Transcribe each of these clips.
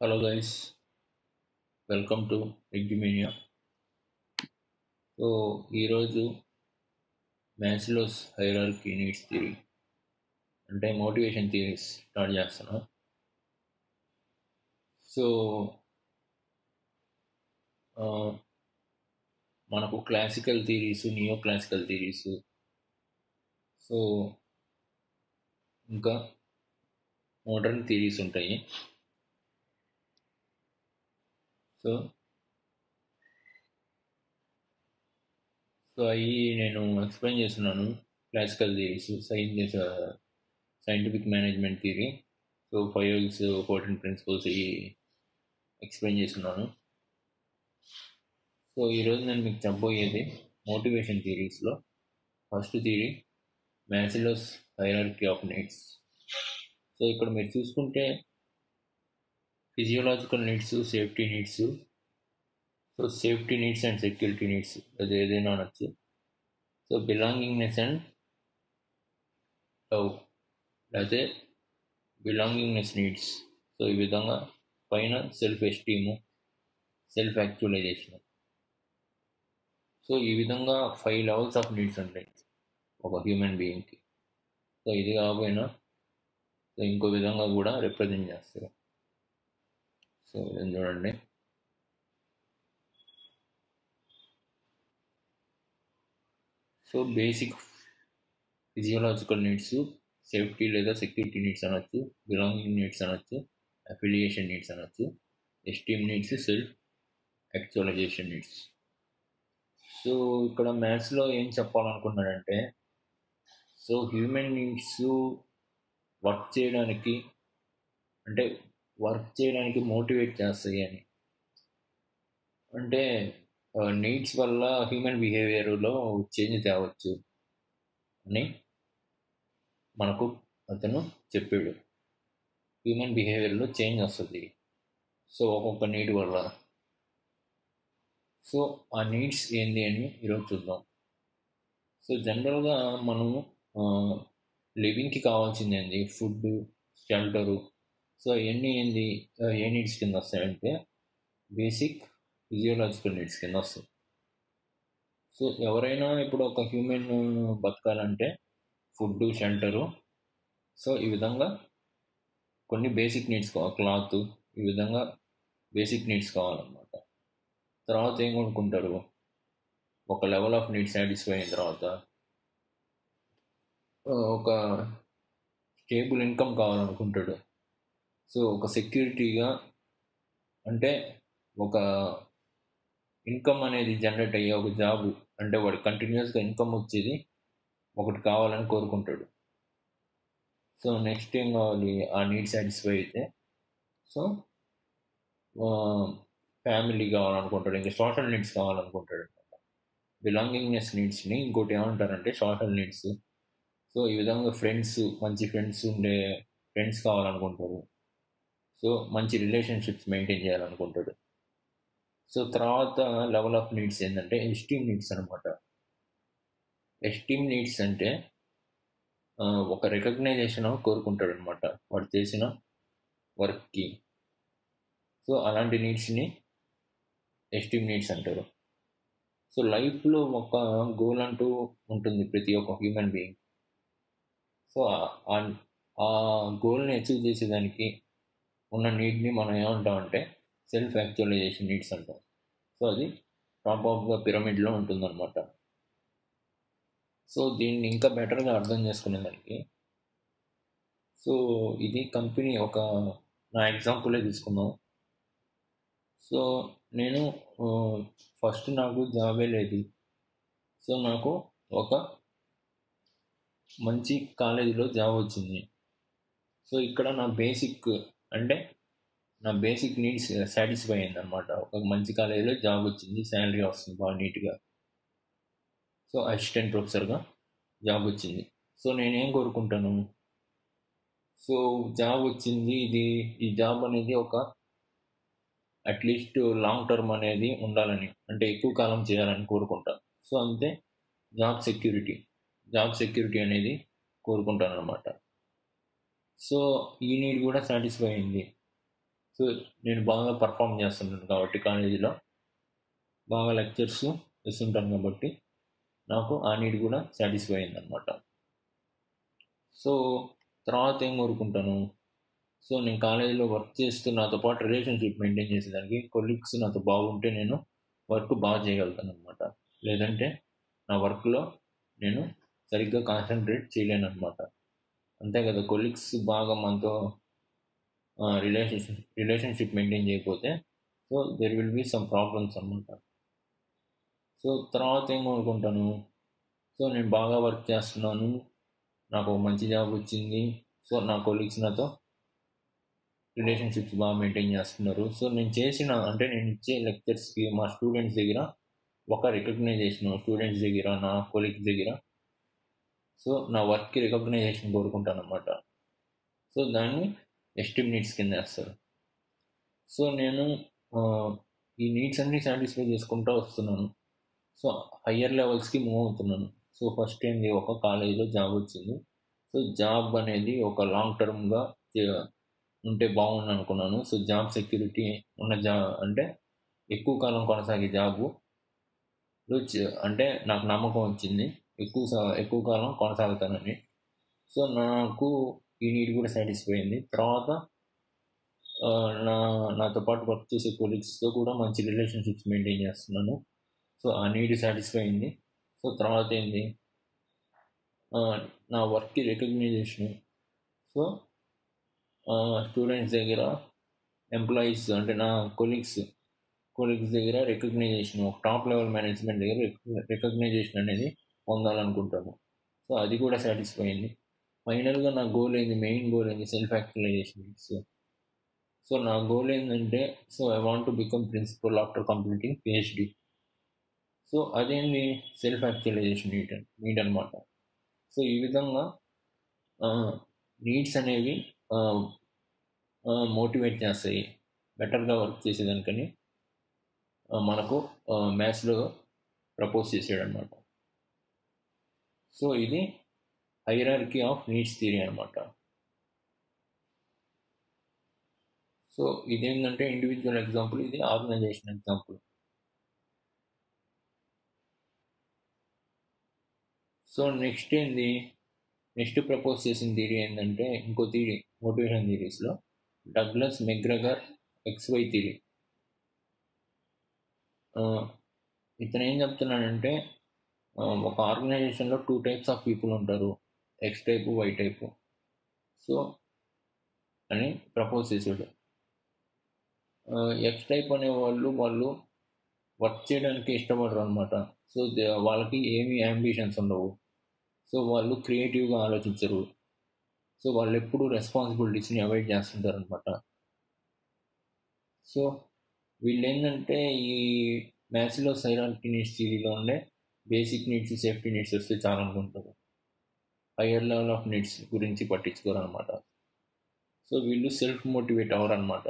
Hello guys, welcome to Igimania. So ఈరోజు మ్యాథ్స్లోస్ hierarchy needs theory అంటే మోటివేషన్ థియరీస్ స్టార్ట్ చేస్తాను సో ఆ, మనకు classical theories neo classical theories so ఇంకా మోడర్న్ థియరీస్ ఉంటాయి సో సో అవి నేను ఎక్స్ప్లెయిన్ చేస్తున్నాను classical theories science scientific management theory so ఫైవ్స్ ఫోర్టీన్ ప్రిన్సిపల్స్ ఇవి ఎక్స్ప్లెయిన్ చేస్తున్నాను సో ఈరోజు నేను మీకు చెప్పబోయేది మోటివేషన్ థియరీస్లో ఫస్ట్ థియరీ మ్యాథ్స్లోస్ హైరార్కీ ఆఫ్ నీడ్స్ సో ఇక్కడ మీరు చూసుకుంటే physiological needs safety needs so safety needs and security needs అది ఏదైనా అనొచ్చు సో బిలాంగింగ్నెస్ అండ్ లవ్ లేకపోతే బిలాంగింగ్నెస్ నీడ్స్ సో ఈ విధంగా పైన self esteem self actualization so ఈ విధంగా ఫైవ్ లెవెల్స్ ఆఫ్ నీడ్స్ ఉంటాయి ఒక హ్యూమన్ బీయింగ్కి సో ఇది కాకపోయినా సో ఇంకో విధంగా కూడా రిప్రజెంట్ చేస్తారు సో ఇది చూడండి so basic physiological needs safety లేదా సెక్యూరిటీ నీడ్స్ అనొచ్చు బిలాంగింగ్ నీడ్స్ అనొచ్చు అఫిలియేషన్ నీడ్స్ అనొచ్చు esteem needs self actualization needs so ఇక్కడ మ్యాథ్స్లో ఏం చెప్పాలనుకున్నాడంటే సో హ్యూమన్ నీడ్స్ వర్క్ చేయడానికి అంటే వర్క్ చేయడానికి మోటివేట్ చేస్తాయి అని అంటే నీడ్స్ వల్ల హ్యూమన్ బిహేవియర్లో చేంజ్ తేవచ్చు అని మనకు అతను చెప్పాడు హ్యూమన్ బిహేవియర్లో చేంజ్ వస్తుంది సో ఒక్కొక్క నీడ్ వల్ల సో ఆ నీడ్స్ ఏంది అని ఈరోజు చూద్దాం సో జనరల్గా మనము లివింగ్కి కావాల్సింది ఏంది ఫుడ్ షెల్టరు సో అవన్నీ ఏంది ఆ, ఏ నీడ్స్ కింద వస్తాయంటే బేసిక్ ఫిజియోలాజికల్ నీడ్స్ కింద వస్తాయి సో ఎవరైనా ఇప్పుడు ఒక హ్యూమన్ బతకాలంటే ఫుడ్ షెల్టరు సో ఈ విధంగా కొన్ని బేసిక్ నీడ్స్ కావాలి క్లాత్ ఈ విధంగా బేసిక్ నీడ్స్ కావాలన్నమాట తర్వాత ఏం కొనుక్కుంటారు ఒక లెవెల్ ఆఫ్ నీడ్స్ సాటిస్ఫై అయిన తర్వాత ఆ, ఒక స్టేబుల్ ఇన్కమ్ కావాలనుకుంటాడు సో ఒక సెక్యూరిటీగా అంటే ఒక ఇన్కమ్ అనేది జనరేట్ అయ్యే ఒక జాబ్ అంటే వాడు కంటిన్యూస్గా ఇన్కమ్ వచ్చేది ఒకటి కావాలని కోరుకుంటాడు సో నెక్స్ట్ ఏం కావాలి ఆ నీడ్ సాటిస్ఫై అయితే సో ఫ్యామిలీ కావాలనుకుంటాడు ఇంకా సోషల్ నీడ్స్ కావాలనుకుంటాడు బిలాంగింగ్నెస్ నీడ్స్ని ఇంకోటి ఏమంటారంటే సోషల్ నీడ్స్ సో ఈ విధంగా ఫ్రెండ్స్ మంచి ఫ్రెండ్స్ ఉండే ఫ్రెండ్స్ కావాలనుకుంటారు సో మంచి రిలేషన్షిప్స్ మెయింటైన్ చేయాలనుకుంటాడు సో తర్వాత లెవెల్ ఆఫ్ నీడ్స్ ఏంటంటే ఎస్టీమ్ నీడ్స్ అనమాట ఎస్టీమ్ నీడ్స్ అంటే ఆ, ఒక రికగ్నైజేషన్ కోరుకుంటాడు అనమాట వాడు చేసిన వర్క్కి సో అలాంటి నీడ్స్ని ఎస్టీమ్ నీడ్స్ అంటారు సో లైఫ్లో ఒక గోల్ అంటూ ఉంటుంది ప్రతి ఒక్క హ్యూమన్ బీయింగ్ సో ఆ- ఆ- ఆ గోల్ని అచీవ్ చేసేదానికి ఉన్న నీడ్ని మనం ఏమంటామంటే సెల్ఫ్ యాక్చువలైజేషన్ నీడ్స్ అంటాం సో అది టాప్ ఆఫ్ ద పిరమిడ్లో ఉంటుందన్నమాట సో దీన్ని ఇంకా బెటర్గా అర్థం చేసుకునేదానికి సో ఇది కంపెనీ ఒక నా ఎగ్జాంపులే తీసుకుందాం సో నేను ఫస్ట్ నాకు జాబే లేదు సో నాకు ఒక మంచి కాలేజీలో జాబ్ వచ్చింది సో ఇక్కడ నా బేసిక్ అంటే నా బేసిక్ నీడ్స్ సాటిస్ఫై అయింది అనమాట ఒక మంచి కాలేజీలో జాబ్ వచ్చింది శాలరీ వస్తుంది బాగా నీట్గా సో అసిస్టెంట్ ప్రొఫెసర్గా జాబ్ వచ్చింది సో నేనేం కోరుకుంటాను సో జాబ్ వచ్చింది ఇది ఈ జాబ్ అనేది ఒక అట్లీస్ట్ లాంగ్ టర్మ్ అనేది ఉండాలని అంటే ఎక్కువ కాలం చేయాలని కోరుకుంటాను సో అంతే జాబ్ సెక్యూరిటీ జాబ్ సెక్యూరిటీ అనేది కోరుకుంటాను అనమాట సో ఈ నీడ్ కూడా సాటిస్ఫై అయింది సో నేను బాగా పర్ఫామ్ చేస్తుంటాను కాబట్టి కాలేజీలో బాగా లెక్చర్స్ ఇస్తుంటాను కాబట్టి నాకు ఆ నీడ్ కూడా సాటిస్ఫై అయింది అనమాట సో తర్వాత ఏం కోరుకుంటాను సో నేను కాలేజీలో వర్క్ చేస్తూ నాతో పాటు రిలేషన్షిప్ మెయింటైన్ చేసేదానికి కొలీగ్స్ నాతో బాగుంటే నేను వర్క్ బాగా చేయగలుగుతాను అనమాట లేదంటే నా వర్క్లో నేను సరిగ్గా కాన్సన్ట్రేట్ చేయలేను అనమాట అంతే కదా కొలీగ్స్ బాగా మనతో రిలేషన్షిప్ రిలేషన్షిప్ మెయింటైన్ చేయకపోతే so there will be some problems అనమాట సో తర్వాత ఏం అనుకుంటాను సో నేను బాగా వర్క్ చేస్తున్నాను నాకు మంచి జాబ్ వచ్చింది సో నా కొలీగ్స్ నాతో రిలేషన్షిప్స్ బాగా మెయింటైన్ చేస్తున్నారు సో నేను చేసిన అంటే నేను ఇచ్చే లెక్చర్స్కి మా స్టూడెంట్స్ దగ్గర ఒక రికగ్నైజేషన్ స్టూడెంట్స్ దగ్గర నా కొలీగ్స్ దగ్గర సో నా వర్క్కి రికగ్నైజేషన్ కోరుకుంటాను అనమాట సో దాన్ని ఎస్టిమ్ నీడ్స్ కింద వేస్తారు సో నేను ఈ నీడ్స్ అన్ని సాటిస్ఫై చేసుకుంటూ వస్తున్నాను సో హయ్యర్ లెవెల్స్కి మూవ్ అవుతున్నాను సో ఫస్ట్ ఏంది ఒక కాలేజీలో జాబ్ వచ్చింది సో జాబ్ అనేది ఒక లాంగ్ టర్మ్గా ఉంటే బాగుంది అనుకున్నాను సో జాబ్ సెక్యూరిటీ ఉన్న జా అంటే ఎక్కువ కాలం కొనసాగే జాబు అంటే నాకు నమ్మకం వచ్చింది ఎక్కువ ఎక్కువ కాలం కొనసాగుతానని సో నాకు ఈ నీడ్ కూడా సాటిస్ఫై అయింది తర్వాత నా నాతో పాటు వర్క్ చేసే కొలీగ్స్తో కూడా మంచి రిలేషన్షిప్స్ మెయింటైన్ చేస్తున్నాను సో ఆ నీడ్ సాటిస్ఫై అయింది సో తర్వాత ఏంది నా వర్క్కి రికగ్నైజేషన్ సో స్టూడెంట్స్ దగ్గర ఎంప్లాయీస్ అంటే నా కొలీగ్స్ కొలీగ్స్ దగ్గర రికగ్నైజేషన్ ఒక టాప్ లెవెల్ మేనేజ్మెంట్ దగ్గర రికగ్నైజేషన్ అనేది పొందాలనుకుంటాను సో అది కూడా సాటిస్ఫై అయింది ఫైనల్గా నా గోల్ ఏంది మెయిన్ గోల్ ఏంది సెల్ఫ్ యాక్చువలైజేషన్ సో సో నా గోల్ ఏంటంటే so I want to become principal after completing PhD so అదేంటి సెల్ఫ్ యాక్చువలైజేషన్ నీట్ నీట్ అనమాట సో ఈ విధంగా నీడ్స్ అనేవి మోటివేట్ చేస్తాయి బెటర్గా వర్క్ చేసేదానికని మనకు మ్యాథ్స్లో ప్రపోజ్ చేసాడు అనమాట సో ఇది హైరార్కీ ఆఫ్ నీడ్స్ థియరీ అనమాట సో ఇదేంటంటే ఇండివిజువల్ ఎగ్జాంపుల్ ఇది ఆర్గనైజేషన్ ఎగ్జాంపుల్ సో నెక్స్ట్ ఏంది నెక్స్ట్ ప్రపోజ్ చేసిన థియరీ ఏంటంటే ఇంకో థియరీ మోటివేషన్ థియరీస్లో డగ్లస్ మెగ్రగర్ ఎక్స్వై థియరీ ఇతను ఏం చెప్తున్నాడంటే ఒక ఆర్గనైజేషన్లో టూ టైప్స్ ఆఫ్ పీపుల్ ఉంటారు X type Y type so అని ప్రపోజ్ చేసాడు ఎక్స్ టైప్ అనే వాళ్ళు వాళ్ళు వర్క్ చేయడానికి ఇష్టపడరు అనమాట సో వాళ్ళకి ఏమి అంబిషన్స్ ఉండవు సో వాళ్ళు క్రియేటివ్గా ఆలోచించరు సో వాళ్ళు ఎప్పుడు రెస్పాన్సిబిలిటీస్ని అవాయిడ్ చేస్తుంటారు అనమాట సో వీళ్ళు ఏంటంటే ఈ మ్యాథ్స్లో సైరాలిటీ నీడ్స్ థియరీలో ఉండే బేసిక్ నీడ్స్ సేఫ్టీ నీడ్స్ వస్తే చాలా అనుకుంటారు హయ్యర్ లెవెల్ ఆఫ్ నీడ్స్ గురించి పట్టించుకోరు అనమాట సో వీళ్ళు సెల్ఫ్ మోటివేట్ అవ్వరు అనమాట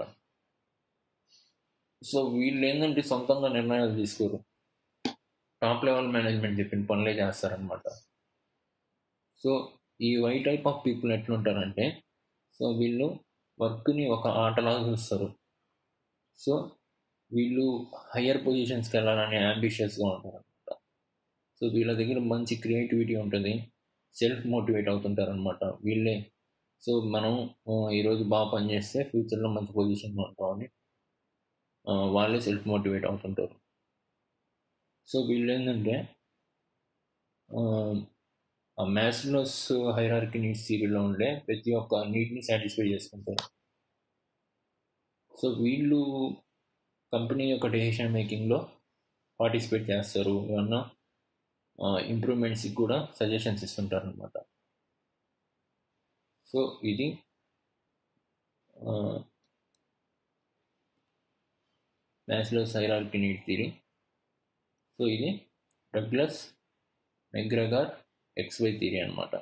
సో వీళ్ళు ఏంటంటే సొంతంగా నిర్ణయాలు తీసుకోరు టాప్ లెవెల్ మేనేజ్మెంట్ చెప్పిన పనులే చేస్తారనమాట సో ఈ వై టైప్ ఆఫ్ పీపుల్ ఎట్లుంటారంటే సో వీళ్ళు వర్క్ని ఒక ఆటలాగా చూస్తారు సో వీళ్ళు హయ్యర్ పొజిషన్స్కి వెళ్ళాలని అంబిషియస్గా ఉంటారు అనమాట సో వీళ్ళ దగ్గర మంచి క్రియేటివిటీ ఉంటుంది సెల్ఫ్ మోటివేట్ అవుతుంటారు అనమాట వీళ్ళే సో మనం ఈరోజు బాగా పనిచేస్తే ఫ్యూచర్లో మంచి పొజిషన్లో ఉంటామని వాళ్ళే సెల్ఫ్ మోటివేట్ అవుతుంటారు సో వీళ్ళు ఏంటంటే మ్యాథ్స్లోస్ హైరార్కీ నీడ్స్ థియరీలో ఉండే ప్రతి ఒక్క నీడ్ని సాటిస్ఫై చేసుకుంటారు సో వీళ్ళు కంపెనీ యొక్క డెసిషన్ మేకింగ్లో పార్టిసిపేట్ చేస్తారు ఏమన్నా ఇంప్రూవ్మెంట్స్కి కూడా సజెషన్స్ ఇస్తుంటారు అనమాట సో ఇది మ్యాథ్స్లో హైరార్కీ నీడ్ థియరీ సో ఇది డగ్లస్ మెగ్రగార్ ఎక్స్వై థియరీ అనమాట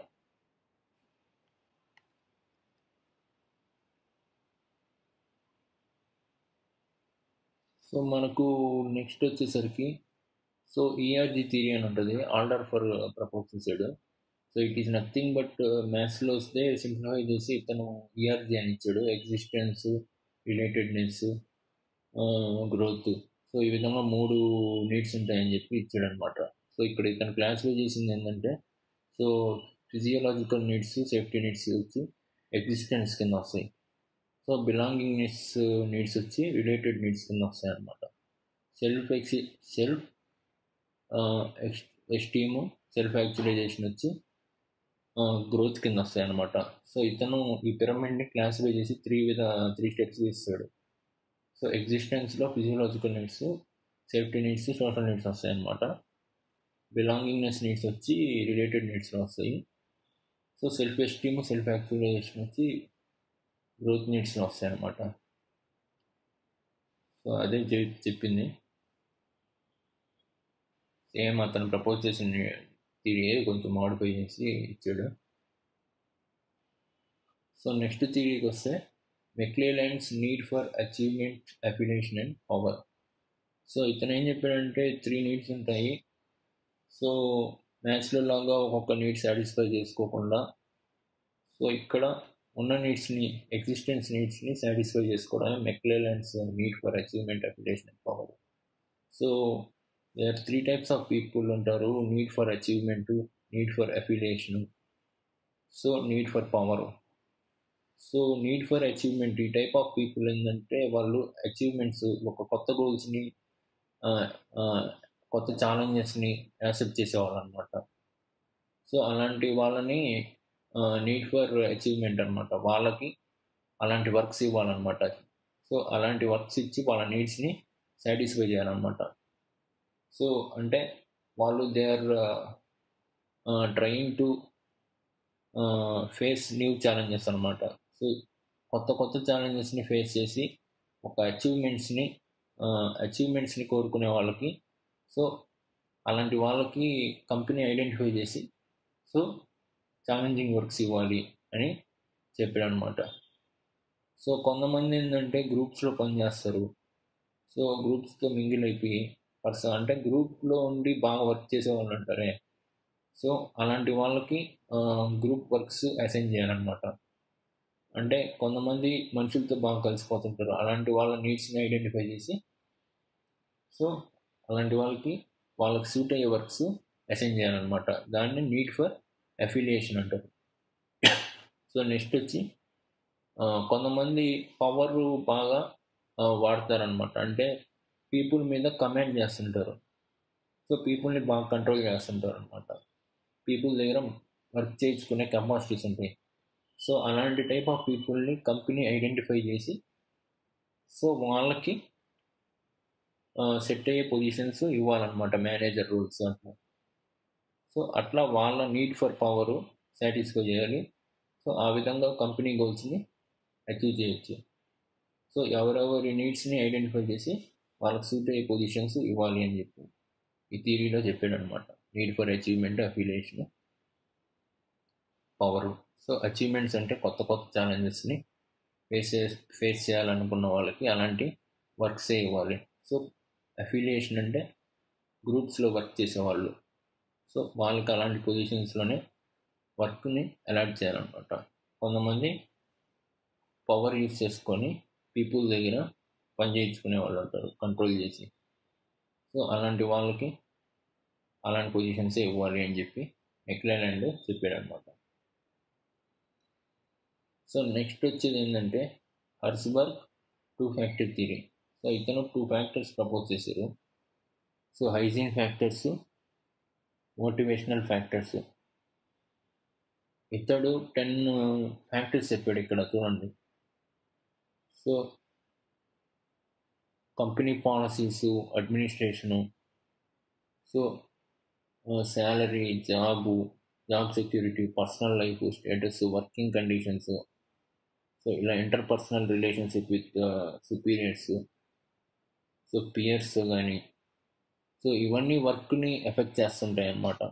సో మనకు నెక్స్ట్ వచ్చేసరికి సో ఈఆర్జీ థియరీ అని ఉంటుంది ఆర్డర్ ఫర్ ప్రపోజ్ చేసాడు so it is nothing but మ్యాథ్స్లో వస్తే సింప్లిఫై చేసి ఇతను ఈఆర్జీ అని ఇచ్చాడు ఎగ్జిస్టెన్స్ రిలేటెడ్నెస్ గ్రోత్ సో ఈ విధంగా మూడు నీడ్స్ ఉంటాయని చెప్పి ఇచ్చాడు అనమాట సో ఇక్కడ ఇతను క్లాసిఫై చేసింది ఏంటంటే so physiological needs safety needs వచ్చి ఎగ్జిస్టెన్స్ కింద వస్తాయి సో బిలాంగింగ్నెస్ నీడ్స్ వచ్చి రిలేటెడ్ నీడ్స్ కింద వస్తాయి అనమాట సెల్ఫ్ ఎక్సి సెల్ఫ్ ఎస్టీము సెల్ఫ్ యాక్చువలైజేషన్ వచ్చి గ్రోత్ కింద వస్తాయి అనమాట సో ఇతను ఈ పిరమిడ్ని క్లాసిఫై చేసి త్రీ విధ త్రీ స్టెప్స్ ఇస్తాడు సో ఎగ్జిస్టెన్స్లో physiological needs safety needs social needs వస్తాయి అనమాట బిలాంగింగ్నెస్ నీడ్స్ వచ్చి రిలేటెడ్ నీడ్స్లో వస్తాయి so self esteem self actualization వచ్చి గ్రోత్ నీడ్స్లో వస్తాయి అనమాట సో అదే చెప్పింది సేమ్ అతను ప్రపోజ్ చేసిన థియరీ కొంచెం మాడిఫై చేసి ఇచ్చాడు సో నెక్స్ట్ థియరీకి వస్తే McClelland's need for achievement affiliation and power so ఇతను ఏం చెప్పాడంటే త్రీ నీడ్స్ ఉంటాయి సో మ్యాథ్స్లో లాగా ఒక్కొక్క నీడ్ సాటిస్ఫై చేసుకోకుండా సో ఇక్కడ ఉన్న నీడ్స్ని ఎగ్జిస్టెన్స్ నీడ్స్ని సాటిస్ఫై చేసుకోవడమే McClelland's need for achievement affiliation and power so they are three types of people ఉంటారు need for achievement need for affiliation so need for power so need for achievement ఈ type of people ఏంటంటే వాళ్ళు achievements ఒక కొత్త గోల్స్ని కొత్త ఛాలెంజెస్ని accept చేసేవాళ్ళు అనమాట so అలాంటి వాళ్ళని నీడ్ ఫర్ అచీవ్మెంట్ అనమాట వాళ్ళకి అలాంటి వర్క్స్ ఇవ్వాలన్నమాట సో అలాంటి వర్క్స్ ఇచ్చి వాళ్ళ నీడ్స్ని సాటిస్ఫై చేయాలన్నమాట సో అంటే వాళ్ళు they are trying to face new challenges అనమాట సో కొత్త కొత్త ఛాలెంజెస్ని ఫేస్ చేసి ఒక అచీవ్మెంట్స్ని అచీవ్మెంట్స్ని కోరుకునే వాళ్ళకి సో అలాంటి వాళ్ళకి కంపెనీ ఐడెంటిఫై చేసి సో ఛాలెంజింగ్ వర్క్స్ ఇవ్వాలి అని చెప్పాడు అనమాట సో కొంతమంది ఏంటంటే గ్రూప్స్లో పనిచేస్తారు సో గ్రూప్స్తో మింగిల్ అయిపోయి పర్సన్ అంటే గ్రూప్లో ఉండి బాగా వర్క్ చేసే వాళ్ళు ఉంటారే సో అలాంటి వాళ్ళకి గ్రూప్ వర్క్స్ అసైన్ చేయాలన్నమాట అంటే కొంతమంది మనుషులతో బాగా కలిసిపోతుంటారు అలాంటి వాళ్ళ నీడ్స్ని ఐడెంటిఫై చేసి సో అలాంటి వాళ్ళకి వాళ్ళకి సూట్ అయ్యే వర్క్స్ అసైన్ చేయాలన్నమాట దాన్ని నీడ్ ఫర్ అఫిలియేషన్ అంటారు సో నెక్స్ట్ వచ్చి కొంతమంది పవర్ బాగా వాడతారనమాట అంటే పీపుల్ మీద కమాండ్ చేస్తుంటారు సో పీపుల్ని బాగా కంట్రోల్ చేస్తుంటారు అనమాట పీపుల్ దగ్గర వర్క్ చేయించుకునే కెపాసిటీస్ ఉంటాయి సో అలాంటి టైప్ ఆఫ్ పీపుల్ని కంపెనీ ఐడెంటిఫై చేసి సో వాళ్ళకి సెట్ అయ్యే పొజిషన్స్ ఇవ్వాలన్నమాట మేనేజర్ రూల్స్ అట్లా సో అట్లా వాళ్ళ నీడ్ ఫర్ పవర్ సాటిస్ఫై చేయాలి సో ఆ విధంగా కంపెనీ గోల్స్ని అచీవ్ చేయొచ్చు సో ఎవరెవరి నీడ్స్ని ఐడెంటిఫై చేసి వాళ్ళకి సూట్ అయ్యే పొజిషన్స్ ఇవ్వాలి అని చెప్పి ఈ థీరీలో చెప్పాడు అనమాట need for achievement affiliation power so achievements అంటే కొత్త కొత్త ఛాలెంజెస్ని ఫేస్ ఫేస్ చేయాలనుకున్న వాళ్ళకి అలాంటి వర్క్సే ఇవ్వాలి సో అఫిలియేషన్ అంటే గ్రూప్స్లో వర్క్ చేసేవాళ్ళు సో వాళ్ళకి అలాంటి పొజిషన్స్లోనే వర్క్ని అలాట్ చేయాలన్నమాట కొంతమంది పవర్ యూస్ చేసుకొని పీపుల్ దగ్గర పని చేయించుకునే వాళ్ళు ఉంటారు కంట్రోల్ చేసి సో అలాంటి వాళ్ళకి అలాంటి పొజిషన్సే ఇవ్వాలి అని చెప్పి మెక్లాండ్ చెప్పాడు అనమాట సో నెక్స్ట్ వచ్చేది ఏంటంటే Herzberg two factor theory so ఇతను టూ ఫ్యాక్టర్స్ ప్రపోజ్ చేశారు so hygiene factors motivational factors ఇతడు టెన్ ఫ్యాక్టర్స్ చెప్పాడు ఇక్కడ చూడండి so company policies administration so salary job job security personal life status working conditions so ఇలా interpersonal relationship with superiors so peers కానీ so ఇవన్నీ వర్క్ని effect చేస్తుంటాయి అన్నమాట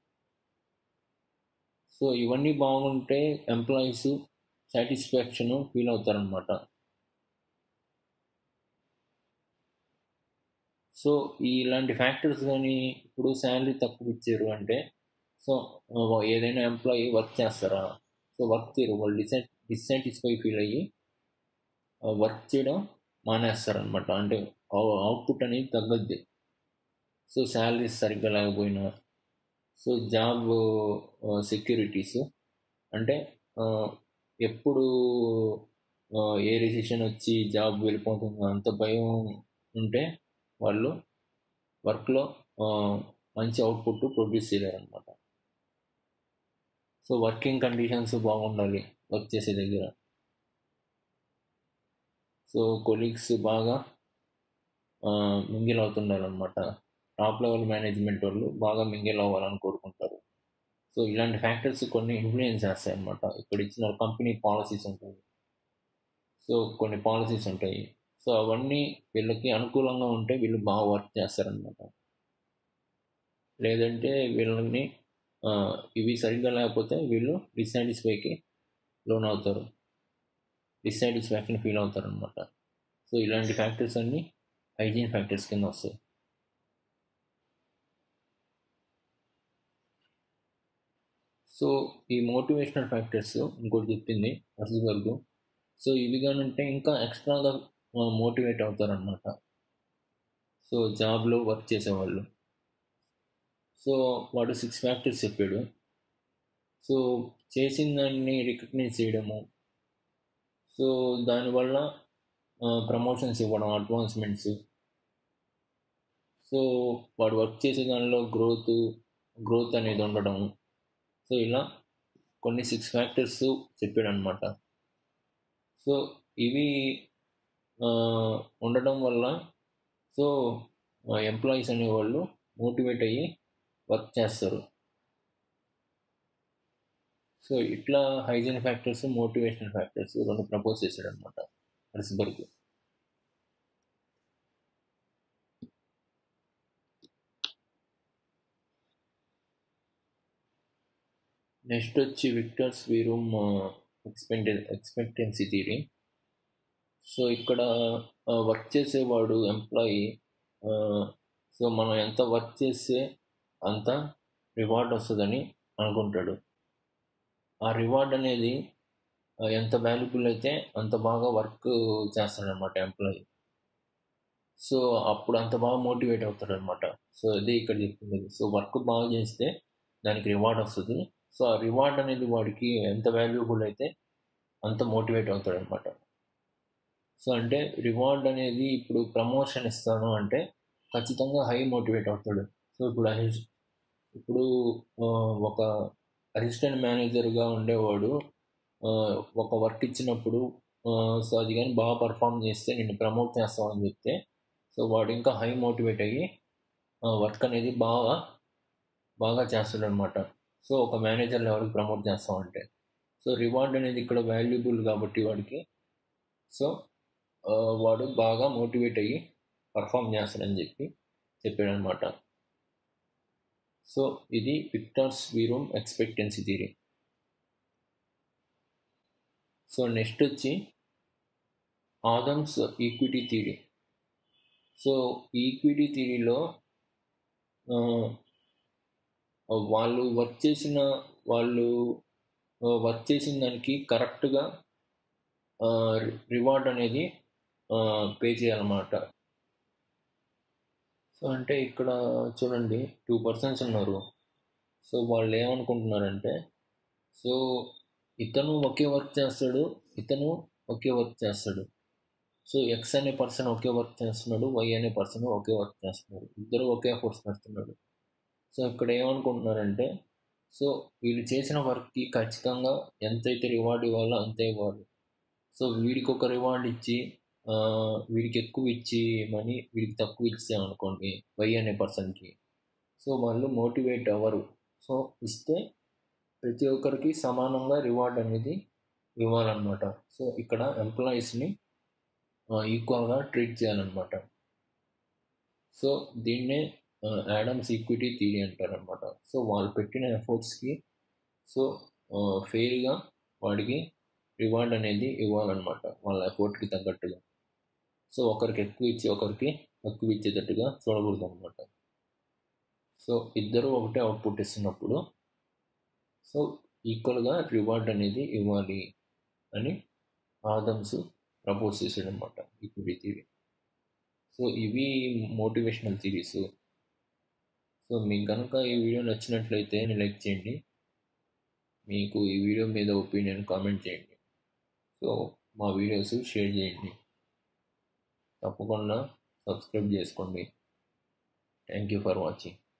సో ఇవన్నీ బాగుంటే ఎంప్లాయీస్ సాటిస్ఫాక్షన్ ఫీల్ అవుతారనమాట సో ఇలాంటి ఫ్యాక్టర్స్ కానీ ఇప్పుడు శాలరీ తక్కువ ఇచ్చారు అంటే సో ఏదైనా ఎంప్లాయీ వర్క్ చేస్తారా సో వర్క్ చేయరు వాళ్ళు డిసై డిస్సాటిస్ఫై ఫీల్ అయ్యి వర్క్ చేయడం మానేస్తారనమాట అంటే అవుట్పుట్ అనేది తగ్గద్ది సో శాలరీస్ సరిగ్గా లేకపోయినా సో జాబ్ సెక్యూరిటీస్ అంటే ఆ, ఎప్పుడు ఆ, ఏ రిసిషన్ వచ్చి జాబ్ వెళ్ళిపోతుందో అంత భయం ఉంటే వాళ్ళు వర్క్లో మంచి అవుట్పుట్ ప్రొడ్యూస్ చేయలేరన్నమాట సో వర్కింగ్ కండిషన్స్ బాగుండాలి వర్క్ చేసే దగ్గర సో కొలీగ్స్ బాగా మింగిల్ అవుతుండాలన్నమాట టాప్ లెవెల్ మేనేజ్మెంట్ వాళ్ళు బాగా మింగిల్ అవ్వాలని కోరుకుంటారు సో ఇలాంటి ఫ్యాక్టర్స్ కొన్ని ఇన్ఫ్లుయెన్స్ చేస్తాయి అన్నమాట ఇక్కడ ఇచ్చిన కంపెనీ పాలసీస్ ఉంటాయి సో కొన్ని పాలసీస్ ఉంటాయి సో అవన్నీ వీళ్ళకి అనుకూలంగా ఉంటే వీళ్ళు బాగా వర్క్ చేస్తారనమాట లేదంటే వీళ్ళని ఆ, ఇవి సరిగ్గా లేకపోతే వీళ్ళు డిసాటిస్ఫైకి లోన్ అవుతారు డిసాటిస్ఫాక్షన్ ఫీల్ అవుతారు అనమాట సో ఇలాంటి ఫ్యాక్టర్స్ అన్నీ హైజీన్ ఫ్యాక్టర్స్ కింద వస్తాయి సో ఈ మోటివేషనల్ ఫ్యాక్టర్స్ ఇంకోటి చెప్పింది వరకు సో ఇవి కానంటే ఇంకా ఎక్స్ట్రాగా మోటివేట్ అవుతారనమాట సో జాబ్లో వర్క్ చేసేవాళ్ళు సో వాడు సిక్స్ ఫ్యాక్టర్స్ చెప్పాడు సో చేసిన దాన్ని రికగ్నైజ్ చేయడము సో దానివల్ల ప్రమోషన్స్ ఇవ్వడం అడ్వాన్స్మెంట్స్ సో వాడు వర్క్ చేసే దానిలో గ్రోత్ గ్రోత్ అనేది ఉండడం సో ఇలా కొన్ని సిక్స్ ఫ్యాక్టర్స్ చెప్పాడు అనమాట సో ఇవి ఆ, ఉండడం వల్ల సో ఎంప్లాయీస్ అనేవాళ్ళు మోటివేట్ అయ్యి వర్క్ చేస్తారు సో ఇట్లా హైజీన్ ఫ్యాక్టర్స్ మోటివేషనల్ ఫ్యాక్టర్స్ రెండు ప్రపోజ్ చేశాడు అనమాట హర్స్బర్గ్ నెక్స్ట్ వచ్చి విక్టర్స్ వీరూమ్ ఎక్స్పెక్టె ఎక్స్పెక్టెన్సీ థియరీ సో ఇక్కడ వర్క్ చేసేవాడు ఎంప్లాయీ సో మనం ఎంత వర్క్ చేస్తే అంత రివార్డ్ వస్తుందని అనుకుంటాడు ఆ రివార్డ్ అనేది ఆ, ఎంత వాల్యుబుల్ అయితే అంత బాగా వర్క్ చేస్తాడనమాట ఎంప్లాయీ సో అప్పుడు అంత బాగా మోటివేట్ అవుతాడు అనమాట సో అదే ఇక్కడ చెప్తుంది సో వర్క్ బాగా చేస్తే దానికి రివార్డ్ వస్తుంది సో ఆ రివార్డ్ అనేది వాడికి ఎంత వాల్యుబుల్ అయితే అంత మోటివేట్ అవుతాడు అనమాట సో అంటే రివార్డ్ అనేది ఇప్పుడు ప్రమోషన్ ఇస్తాను అంటే ఖచ్చితంగా హై మోటివేట్ అవుతాడు సో ఇప్పుడు అసిస్- ఇప్పుడు ఆ, ఒక అసిస్టెంట్ మేనేజర్గా ఉండేవాడు ఆ, ఒక వర్క్ ఇచ్చినప్పుడు ఆ, సో అది కానీ బాగా పర్ఫామ్ చేస్తే నేను ప్రమోట్ చేస్తామని చెప్తే సో వాడు ఇంకా హై మోటివేట్ అయ్యి వర్క్ అనేది బాగా బాగా చేస్తాడు అనమాట సో ఒక మేనేజర్ లెవెల్కి ప్రమోట్ చేస్తామంటే సో రివార్డ్ అనేది ఇక్కడ వాల్యుబుల్ కాబట్టి వాడికి సో ఆ, వాడు బాగా మోటివేట్ అయ్యి పర్ఫామ్ చేస్తాడని చెప్పి చెప్పాడు అనమాట సో ఇది Victor's Vroom expectancy theory so next వచ్చి Adams equity theory so equity థియరీలో వాళ్ళు వర్క్ చేసిన వాళ్ళు వర్క్ చేసిన దానికి కరెక్ట్గా రివార్డ్ అనేది పే చేయాలన్నమాట సో అంటే ఇక్కడ చూడండి టూ పర్సన్స్ ఉన్నారు సో వాళ్ళు ఏమనుకుంటున్నారంటే సో ఇతను ఒకే వర్క్ చేస్తాడు ఇతను ఒకే వర్క్ చేస్తాడు సో ఎక్స్ అనే పర్సన్ ఒకే వర్క్ చేస్తున్నాడు వై అనే పర్సన్ ఒకే వర్క్ చేస్తున్నాడు ఇద్దరు ఒకే ఫోర్స్ పెడుతున్నాడు సో ఇక్కడ ఏమనుకుంటున్నారంటే సో వీళ్ళు చేసిన వర్క్కి ఖచ్చితంగా ఎంతైతే రివార్డ్ ఇవ్వాలో అంతే ఇవ్వాలి సో వీడికి ఒక రివార్డ్ ఇచ్చి ఆ, వీడికి ఎక్కువ ఇచ్చి మనీ వీడికి తక్కువ ఇచ్చామనుకోండి వై అనే పర్సన్కి సో వాళ్ళు మోటివేట్ అవ్వరు సో ఇస్తే ప్రతి ఒక్కరికి సమానంగా రివార్డ్ అనేది ఇవ్వాలన్నమాట సో ఇక్కడ ఎంప్లాయీస్ని ఈక్వల్గా ట్రీట్ చేయాలన్నమాట సో దీన్నే యాడమ్స్ ఈక్విటీ థియరీ అంటారనమాట సో వాళ్ళు పెట్టిన ఎఫర్ట్స్కి సో ఫెయిర్గా వాడికి రివార్డ్ అనేది ఇవ్వాలన్నమాట వాళ్ళ ఎఫర్ట్కి తగ్గట్టుగా సో ఒకరికి ఎక్కువ ఇచ్చి ఒకరికి తక్కువ ఇచ్చేటట్టుగా చూడకూడదు అనమాట సో ఇద్దరు ఒకటే అవుట్పుట్ ఇస్తున్నప్పుడు సో ఈక్వల్గా రివార్డ్ అనేది ఇవ్వాలి అని ఆదమ్స్ ప్రపోజ్ చేసాడు అనమాట ఈక్విటీ థియరీ సో ఇవి మోటివేషనల్ థిరీస్ సో మీకు కనుక ఈ వీడియో నచ్చినట్లయితే లైక్ చేయండి మీకు ఈ వీడియో మీద ఒపీనియన్ కామెంట్ చేయండి సో మా వీడియోస్ షేర్ చేయండి తప్పకుండా సబ్స్క్రైబ్ చేసుకోండి థ్యాంక్ యూ ఫర్ వాచింగ్